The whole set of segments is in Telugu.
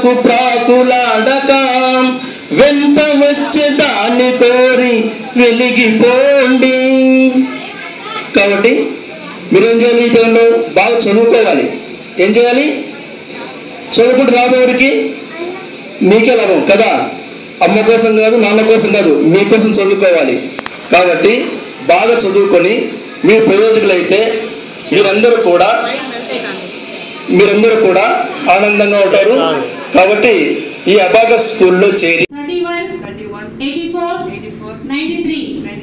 కొరకు ప్రాకులాడక వెంట వచ్చే దాన్ని కోరి వెలిగిపోండి కాబట్టి మీరు ఏం చేయాలి ఈ టైంలో బాగా చదువుకోవాలి ఏం చేయాలి చదువుకుంటూ రాబోడికి మీకే లాభం కదా అమ్మ కోసం కాదు నాన్న కోసం కాదు మీకోసం చదువుకోవాలి కాబట్టి బాగా చదువుకొని మీరు ప్రయోజకులైతే మీరందరూ కూడా మీరందరూ కూడా ఆనందంగా ఉంటారు కాబట్టి ఈ అబాక స్కూల్లో చేరి 31, 84, 93,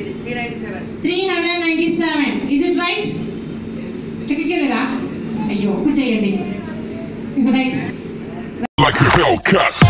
397. Is it right? Ticket లేదా అయ్యో ఇప్పుడు చేయండి is right like a Hellcat.